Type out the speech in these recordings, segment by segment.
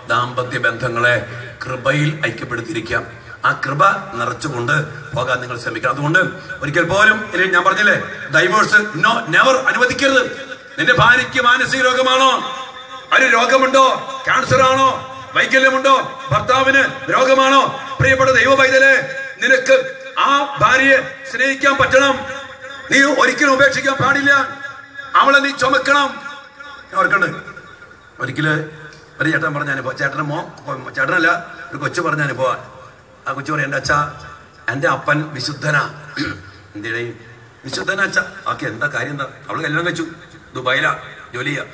ദാമ്പത്യ ബന്ധങ്ങളെ കൃപയിൽ ഐക്യപ്പെടുത്തിയിരിക്കാം ആ കൃപ നിറച്ചുകൊണ്ട് പോകാൻ നിങ്ങൾ ശ്രമിക്കണം അതുകൊണ്ട് ഒരിക്കൽ പോലും ഇനി ഞാൻ പറഞ്ഞില്ലേ ഡൈവേഴ്സ് നോ നെവർ അനുവദിക്കരുത് നിന്റെ ഭാര്യയ്ക്ക് മാനസിക രോഗമാണോ ഒരു രോഗമുണ്ടോ ക്യാൻസർ ആണോ വൈകല്യമുണ്ടോ ഭർത്താവിന് രോഗമാണോ പ്രിയപ്പെട്ട ദൈവ പൈതലെ നിനക്ക് ആ ഭാര്യയെ സ്നേഹിക്കാൻ പറ്റണം നീ ഒരിക്കലും ഉപേക്ഷിക്കാൻ പാടില്ല അവളെ നീ ചുമക്കണം ഞാൻ ഓർക്കണ്ട് ഒരിക്കല് ഒരു ചേട്ടൻ പറഞ്ഞ അനുഭവം ചേട്ടന് മോ ചേട്ടനല്ല ഒരു കൊച്ചു പറഞ്ഞ അനുഭവം ആ കൊച്ചു പറയാം എൻ്റെ അച്ഛ എൻ്റെ അപ്പൻ വിശുദ്ധനാ എന്തേ വിശുദ്ധനാ അച്ഛ ഓക്കെ എന്താ കാര്യം എന്താ അവള് കല്യാണം വെച്ചു ദുബായിലാ ജോലി ചെയ്യാ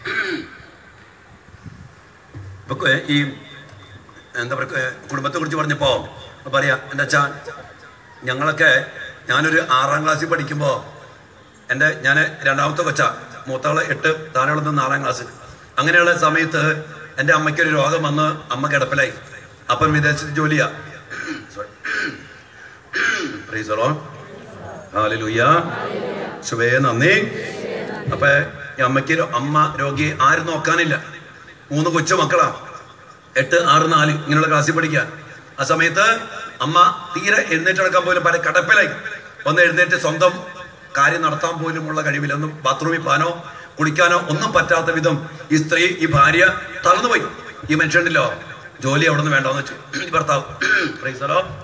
ഇപ്പൊ കൊ- ഈ എന്താ പറയുക കുടുംബത്തെ കുറിച്ച് പറഞ്ഞപ്പോ ഇപ്പൊ പറയാ എൻ്റെ അച്ഛ ഞങ്ങളൊക്കെ ഞാനൊരു ആറാം ക്ലാസ്സിൽ പഠിക്കുമ്പോ എൻ്റെ ഞാൻ രണ്ടാമത്തെ കൊച്ച മൂത്താള് എട്ട് താഴെയുള്ളത് നാലാം ക്ലാസ് അങ്ങനെയുള്ള സമയത്ത് എൻ്റെ അമ്മയ്ക്ക് ഒരു രോഗം വന്ന് അമ്മ കിടപ്പിലായി അപ്പം വിദേശത്ത് ജോലിയാ Praise the Lord. Hallelujah. ശുഭേ നന്ദി അപ്പൊ ഈ അമ്മയ്ക്ക് ഒരു അമ്മ രോഗി ആരും നോക്കാനില്ല മൂന്ന് കൊച്ചു മക്കളാ എട്ട് ആറ് നാല് ഇങ്ങനെയുള്ള ക്ലാസ്സിൽ പഠിക്കാൻ ആ സമയത്ത് അമ്മ തീരെ എഴുന്നേറ്റ് നടക്കാൻ പോലും പല കടപ്പിലായി ഒന്ന് എഴുന്നേറ്റ് സ്വന്തം കാര്യം നടത്താൻ പോലുമുള്ള കഴിവില്ല ഒന്നും ബാത്റൂമിൽ പോകാനോ കുളിക്കാനോ ഒന്നും പറ്റാത്ത വിധം ഈ സ്ത്രീ ഈ ഭാര്യ തളർന്നുപോയി ഈ മനുഷ്യണ്ടല്ലോ ജോലി അവിടെ നിന്ന് വേണ്ടാന്ന് വെച്ചു ഈ ഭർത്താവ് Praise the Lord.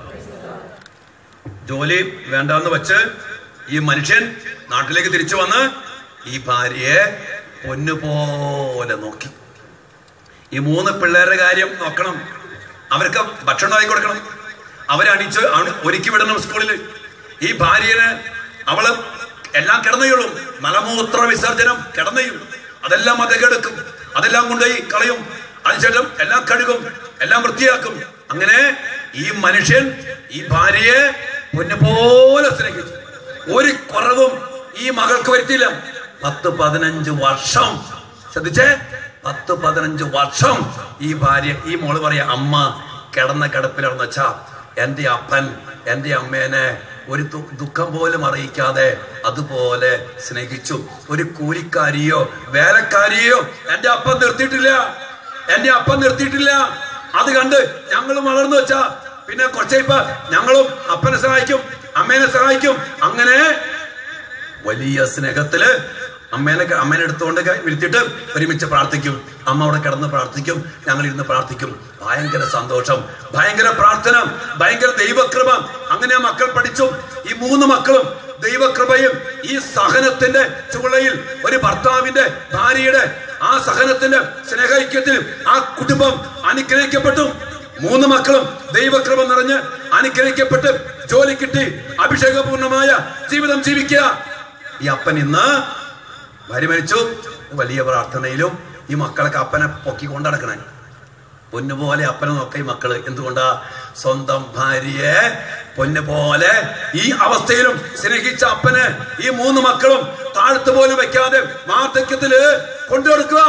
ജോലി വേണ്ടാന്ന് വെച്ച് ഈ മനുഷ്യൻ നാട്ടിലേക്ക് തിരിച്ചു വന്ന് ഈ ഭാര്യയെ പൊന്നുപോലെ നോക്കി ഈ മൂന്ന് പിള്ളേരുടെ കാര്യം നോക്കണം അവർക്ക് ഭക്ഷണം ആയി കൊടുക്കണം അവരെ അണിച്ച് അണി- ഒരുക്കി വിടണം സ്കൂളിൽ ഈ ഭാര്യന് അവള് എല്ലാം കിടന്നയുള്ളും മലമൂത്ര വിസർജനം കിടന്നയും അതെല്ലാം അതകെടുക്കും അതെല്ലാം കൊണ്ടുപോയി കളയും അതിനുശേഷം എല്ലാം കഴുകും എല്ലാം വൃത്തിയാക്കും അങ്ങനെ ഈ മനുഷ്യൻ ഈ ഭാര്യയെ പൊന്നുപോലെ സ്നേഹിച്ചു ഒരു കുറവും ഈ മകൾക്ക് വരുത്തില്ല പത്ത് പതിനഞ്ച് വർഷം ശ്രദ്ധിച്ചേ പത്ത് പതിനഞ്ച് വർഷം ഈ ഭാര്യ ഈ മോള് പറയാ അമ്മ കിടന്ന കിടപ്പിലാണെന്ന് വെച്ചാ എന്റെ അപ്പൻ എന്റെ അമ്മേനെ ഒരു ദു- ദുഃഖം പോലും അറിയിക്കാതെ അതുപോലെ സ്നേഹിച്ചു ഒരു കൂലിക്കാരിയോ വേലക്കാരിയോ എന്റെ അപ്പൻ നിർത്തിയിട്ടില്ല എന്റെ അപ്പൻ നിർത്തിയിട്ടില്ല അത് കണ്ട് ഞങ്ങളും വളർന്നു വെച്ചാ പിന്നെ കുറച്ചേപ്പ ഞങ്ങളും അപ്പനെ സഹായിക്കും അമ്മേനെ സഹായിക്കും അങ്ങനെ വലിയ സ്നേഹത്തില് അമ്മേനെ അമ്മേനെ എടുത്തുകൊണ്ട് വിളിച്ചിട്ട് ഒരുമിച്ച് പ്രാർത്ഥിക്കും അമ്മ അവിടെ കിടന്ന് പ്രാർത്ഥിക്കും ഞങ്ങൾ ഇരുന്ന് പ്രാർത്ഥിക്കും ഭയങ്കര സന്തോഷം ഭയങ്കര പ്രാർത്ഥന ഭയങ്കര ദൈവകൃപ അങ്ങനെ ആ മക്കൾ പഠിച്ചു ഈ മൂന്ന് മക്കളും ദൈവകൃപയും ഈ സഹനത്തിന്റെ ചുവളയിൽ ഒരു ഭർത്താവിന്റെ ഭാര്യയുടെ ആ സഹനത്തിന്റെ സ്നേഹൈക്യത്തിൽ ആ കുടുംബം അനുഗ്രഹിക്കപ്പെട്ടു മൂന്ന് മക്കളും ദൈവകൃപ നിറഞ്ഞ് അനുഗ്രഹിക്കപ്പെട്ട് ജോലി കിട്ടി അഭിഷേകപൂർണമായ ജീവിതം ജീവിക്കുക ഈ അപ്പൻ ഇന്ന് ഭാര്യ മരിച്ചു വലിയ പ്രാർത്ഥനയിലും ഈ മക്കളൊക്കെ അപ്പനെ പൊക്കി കൊണ്ടടക്കണേ പൊന്നുപോലെ അപ്പനെ നോക്ക ഈ മക്കള് എന്തുകൊണ്ടാ സ്വന്തം ഭാര്യയെ പൊന്നുപോലെ ഈ അവസ്ഥയിലും സ്നേഹിച്ച അപ്പന് ഈ മൂന്ന് മക്കളും താഴ്ത്തു പോലും വെക്കാതെ വാർദ്ധക്യത്തില് കൊണ്ടുകൊടുക്കുക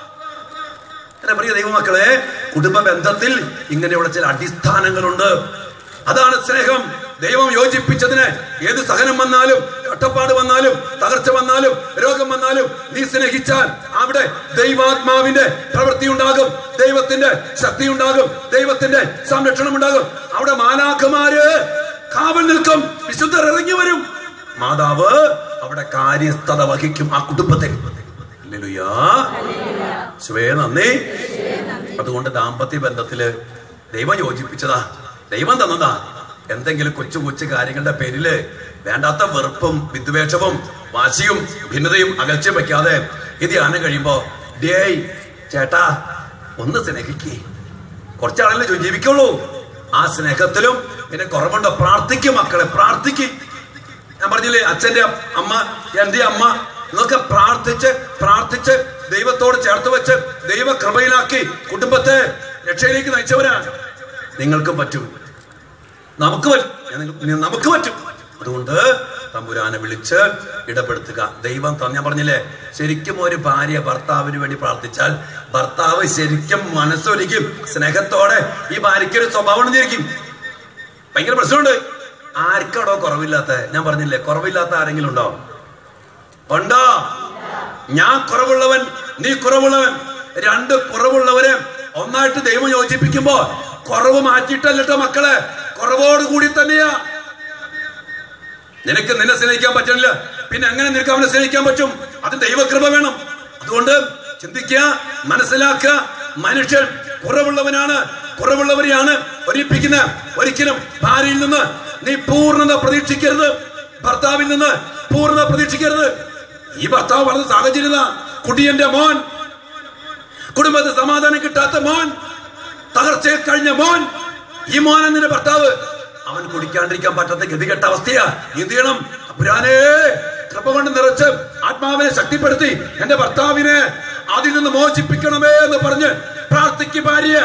എന്റെ പ്രിയ ദൈവമക്കളെ കുടുംബ ബന്ധത്തിൽ ഇങ്ങനെയുള്ള ചില അടിസ്ഥാനങ്ങളുണ്ട് അതാണ് സ്നേഹം ദൈവം യോജിപ്പിച്ചതിന് ഏത് സഹനം വന്നാലും ഒറ്റപ്പാട് വന്നാലും തകർച്ച വന്നാലും രോഗം വന്നാലും നീ സ്നേഹിച്ചാൽ അവിടെ ദൈവാത്മാവിന്റെ പ്രവൃത്തി ഉണ്ടാകും ദൈവത്തിന്റെ ശക്തി ഉണ്ടാകും ദൈവത്തിന്റെ സംരക്ഷണം ഉണ്ടാകും അവിടെ മാലാഖമാര് കാവൽ നിൽക്കും വിശുദ്ധർ ഇറങ്ങി വരും മാതാവ് അവിടെ കാര്യസ്ഥത വഹിക്കും ആ കുടുംബത്തിൽ ഹല്ലേലൂയാ. ശിവേ നന്ദി അതുകൊണ്ട് ദാമ്പത്യ ബന്ധത്തില് ദൈവം യോജിപ്പിച്ചതാ ദൈവം തന്നതാ എന്തെങ്കിലും കൊച്ചു കൊച്ചു കാര്യങ്ങളുടെ പേരില് വേണ്ടാത്ത വെറുപ്പും വിദ്വേഷവും വാശിയും ഭിന്നതയും അകൽച്ചയും വെക്കാതെ ഇത് ധ്യാനം കഴിയുമ്പോ ഡേയ് ചേട്ടാ ഒന്ന് സ്നേഹിക്കേ കുറച്ചാളല്ലേ ജീവിക്കുള്ളൂ ആ സ്നേഹത്തിലും പിന്നെ കുറവുണ്ടോ പ്രാർത്ഥിക്കും മക്കളെ പ്രാർത്ഥിക്കും ഞാൻ പറഞ്ഞില്ലേ അച്ഛന്റെ അമ്മ എന്റെ അമ്മ ഇതൊക്കെ പ്രാർത്ഥിച്ച് പ്രാർത്ഥിച്ച് ദൈവത്തോട് ചേർത്ത് വെച്ച് ദൈവ കൃപയിലാക്കി കുടുംബത്തെ രക്ഷയിലേക്ക് നയിച്ചവരാണ് നിങ്ങൾക്കും പറ്റും നമുക്ക് പറ്റും ഞാൻ നിങ്ങൾ- നമുക്ക് പറ്റും അതുകൊണ്ട് തമ്പുരാനെ വിളിച്ച് ഇടപെടുത്തുക ദൈവം തന്നെ ഞാൻ പറഞ്ഞില്ലേ ശരിക്കും ഒരു ഭാര്യ ഭർത്താവിന് വേണ്ടി പ്രാർത്ഥിച്ചാൽ ഭർത്താവ് ശരിക്കും മനസ്സൊരുക്കും സ്നേഹത്തോടെ ഈ ഭാര്യയ്ക്ക് ഒരു സ്വഭാവം ഉണ്ടെന്നിരിക്കും ഭയങ്കര പ്രശ്നമുണ്ട് ആർക്കാടോ കുറവില്ലാത്ത ഞാൻ പറഞ്ഞില്ലേ കുറവില്ലാത്ത ആരെങ്കിലും ഉണ്ടോ ഉണ്ടോ ഞാൻ കുറവുള്ളവൻ നീ കുറവുള്ളവൻ രണ്ട് കുറവുള്ളവരെ ഒന്നാം നന്നായിട്ട് ദൈവം യോജിപ്പിക്കുമ്പോ കുറവ് മാറ്റിയിട്ടല്ലോ മക്കളെ കുറവോട് കൂടി തന്നെയാ നിനക്ക് നിന്നെ സ്നേഹിക്കാൻ പറ്റില്ല പിന്നെ എങ്ങനെ നിനക്ക് അവനെ സ്നേഹിക്കാൻ പറ്റും അത് ദൈവകൃപ വേണം അതുകൊണ്ട് ചിന്തിക്കുക മനസ്സിലാക്കുക മനുഷ്യൻ കുറവുള്ളവനാണ് കുറവുള്ളവരെയാണ് ഒരിപ്പിക്കുന്നത് ഒരിക്കലും ഭാര്യയിൽ നിന്ന് നീ പൂർണ്ണത പ്രതീക്ഷിക്കരുത് ഭർത്താവിൽ നിന്ന് പൂർണ്ണത പ്രതീക്ഷിക്കരുത് ഈ ഭർത്താവ് വളർന്ന സാഹചര്യം ഇതാ. കുടിയന്റെ മോൻ കുടുംബത്തിൽ സമാധാനം കിട്ടാത്ത മോൻ തകർച്ചയിൽ കഴിഞ്ഞ മോൻ ഈ മോൻ എന്നിന്റെ ഭർത്താവ് അവൻ കുടിക്കാണ്ടിരിക്കാൻ പറ്റാത്ത ഗതികെട്ട അവസ്ഥയാ എന്ത് ചെയ്യണം അപുരാനേ കൃപ കൊണ്ട് നിറച്ച് ആത്മാവിനെ ശക്തിപ്പെടുത്തി എന്റെ ഭർത്താവിനെ അതിൽ നിന്ന് മോചിപ്പിക്കണമേ എന്ന് പറഞ്ഞ് പ്രാർത്ഥിക്ക് ഭാര്യ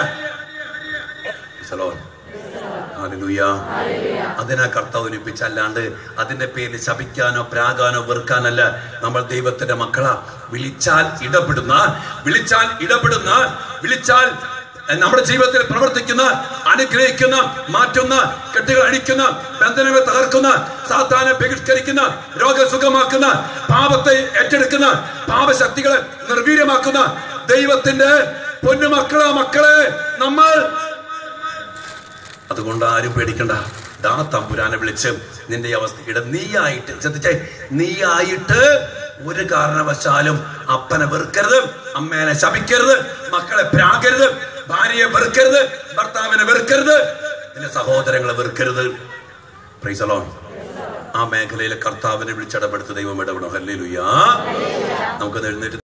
ഹല്ലേലൂയ. അതിനാ കർത്താവ് ഒരുപ്പിച്ച അല്ലാണ്ട് അതിന്റെ പേരിൽ ശപിക്കാനോ പ്രാകാനോ വെറുക്കാനല്ല നമ്മൾ ദൈവത്തിന്റെ മക്കളാ വിളിച്ചാൽ ഇടപെടുന്ന വിളിച്ചാൽ ഇടപെടുന്ന വിളിച്ചാൽ എ, നമ്മുടെ ജീവിതത്തിൽ പ്രവർത്തിക്കുന്ന അനുഗ്രഹിക്കുന്ന മാറ്റുന്ന കെട്ടുകൾ അഴിക്കുന്ന ബന്ധനങ്ങൾ തകർക്കുന്ന സാത്താനെ ബഹിഷ്കരിക്കുന്ന രോഗസുഖമാക്കുന്ന പാപത്തെ ഏറ്റെടുക്കുന്ന പാപശക്തികളെ നിർവീര്യമാക്കുന്ന ദൈവത്തിന്റെ പൊന്നുമക്കളാ മക്കളെ നമ്മൾ അതുകൊണ്ട് ആരും പേടിക്കണ്ട ദാ തമ്പുരാനെ വിളിച്ച് നിന്റെ ഈ അവസ്ഥയുടെ നീയായിട്ട് ശ്രദ്ധിച്ചേ നീയായിട്ട് ഒരു കാരണവശാലും അപ്പനെ വെറുക്കരുത് അമ്മേനെ ശപിക്കരുത് മക്കളെ പ്രാകരുത് ഭാര്യയെ വെറുക്കരുത് ഭർത്താവിനെ വെറുക്കരുത് നിന്റെ സഹോദരങ്ങളെ വെറുക്കരുത് Praise the Lord. ആ മേഖലയിലെ കർത്താവിനെ വിളിച്ചിടപെടുത്ത് ദൈവം ഇടപെടണം ഹല്ലേ നമുക്ക് എഴുന്നേറ്റ്